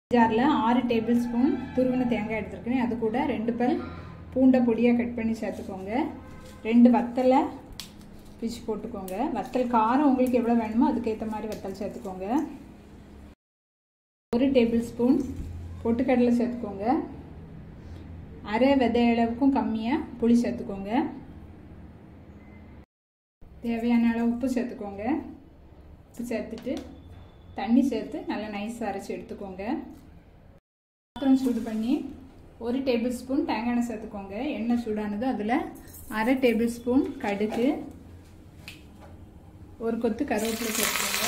ஜாரில் ஆறு table spoon துருவின தேங்காய் எடுத்துருக்கேன் அது கூட ரெண்டு பல் பூண்டை பொடியாக கட் பண்ணி சேர்த்துக்கோங்க ரெண்டு வத்தலை பிச்சு போட்டுக்கோங்க வத்தல் காரம் உங்களுக்கு எவ்வளோ வேணுமோ அதுக்கேற்ற மாதிரி வத்தல் சேர்த்துக்கோங்க ஒரு டேபிள் ஸ்பூன் பொட்டுக்கடலை சேர்த்துக்கோங்க அரை விதை அளவுக்கும் கம்மியாக புளி சேர்த்துக்கோங்க தேவையான அளவு உப்பு சேர்த்துக்கோங்க உப்பு சேர்த்துட்டு தண்ணி சேர்த்து நல்லா நைஸாக அரைச்சி எடுத்துக்கோங்க பாத்திரம் சூடு பண்ணி ஒரு டேபிள் ஸ்பூன் தேங்காய் எண்ணெய் சேர்த்துக்கோங்க எண்ணெய் சூடானது அதில் அரை டேபிள் ஸ்பூன் கடுகு ஒரு கொத்து கருவேப்பிலை சேர்த்துக்கோங்க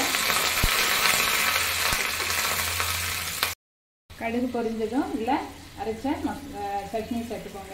கடுகு பொரிஞ்சதும் இல்லை அரைச்ச சட்னி சேர்த்துக்கோங்க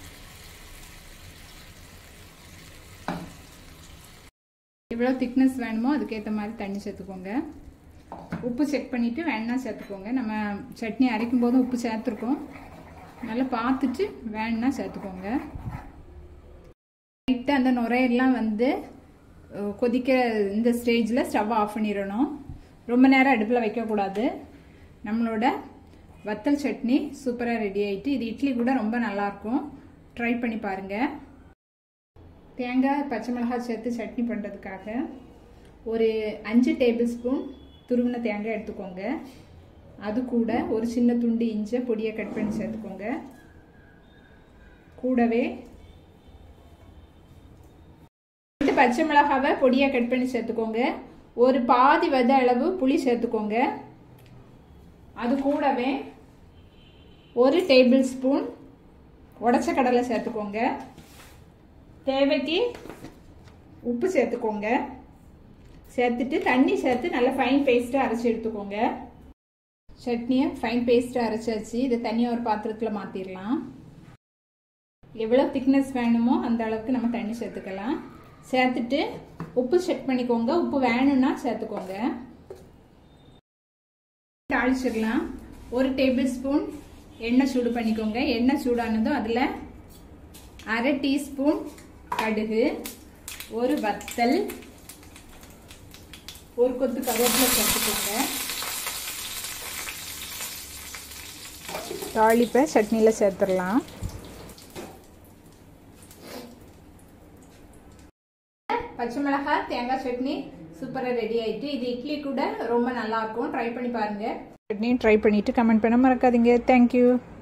எவ்வளோ திக்னஸ் வேணுமோ அதுக்கேற்ற மாதிரி தண்ணி சேர்த்துக்கோங்க உப்பு செக் பண்ணிவிட்டு வேணா சேர்த்துக்கோங்க நம்ம சட்னி அரைக்கும் போதும் உப்பு சேர்த்துருக்கோம் நல்லா பார்த்துட்டு வேணுன்னா சேர்த்துக்கோங்க லைட்டாக அந்த நுரையெல்லாம் வந்து கொதிக்க இந்த ஸ்டேஜில் ஸ்டவ் ஆஃப் பண்ணிடணும் ரொம்ப நேரம் அடுப்பில் வைக்கக்கூடாது நம்மளோட வத்தல் சட்னி சூப்பராக ரெடி ஆகிட்டு இது இட்லி கூட ரொம்ப நல்லாயிருக்கும் ட்ரை பண்ணி பாருங்கள் தேங்காய் பச்சை மிளகாய் சேர்த்து சட்னி பண்ணுறதுக்காக ஒரு அஞ்சு டேபிள் ஸ்பூன் துருவின தேங்காய் எடுத்துக்கோங்க அது கூட ஒரு சின்ன துண்டு இஞ்சை பொடியை கட் பண்ணி சேர்த்துக்கோங்க கூடவே ரெண்டு பச்சை மிளகாவை பொடியாக கட் பண்ணி சேர்த்துக்கோங்க ஒரு பாதி வத அளவு புளி சேர்த்துக்கோங்க அது கூடவே ஒரு டேபிள் ஸ்பூன் உடச்ச கடலை சேர்த்துக்கோங்க தேவைக்கு உப்பு சேர்த்துக்கோங்க சேர்த்துட்டு தண்ணி சேர்த்து நல்லா ஃபைன் பேஸ்ட்டாக அரைச்சி எடுத்துக்கோங்க சட்னியை ஃபைன் பேஸ்ட்டாக அரைச்சாச்சு இதை தனியாக ஒரு பாத்திரத்தில் மாற்றிடலாம் எவ்வளோ திக்னஸ் வேணுமோ அந்த அளவுக்கு நம்ம தண்ணி சேர்த்துக்கலாம் சேர்த்துட்டு உப்பு செக் பண்ணிக்கோங்க உப்பு வேணும்னா சேர்த்துக்கோங்க தாளிச்சிடலாம் ஒரு டேபிள் ஸ்பூன் எண்ணெய் சூடு பண்ணிக்கோங்க எண்ணெய் சூடானதும் அதில் அரை டீஸ்பூன் கடுகு ஒரு வத்தல் ஒரு கொத்து கருவேப்பிலை சேர்த்துக்கோங்க தாளிப்பை சட்னியில் சேர்த்துடலாம் பச்சை மிளகாய் தேங்காய் சட்னி சூப்பராக ரெடி ஆயிட்டு இது இட்லி கூட ரொம்ப நல்லா இருக்கும் ட்ரை பண்ணி பாருங்க சட்னி ட்ரை பண்ணிட்டு கமெண்ட் பண்ண மறக்காதீங்க தேங்க்யூ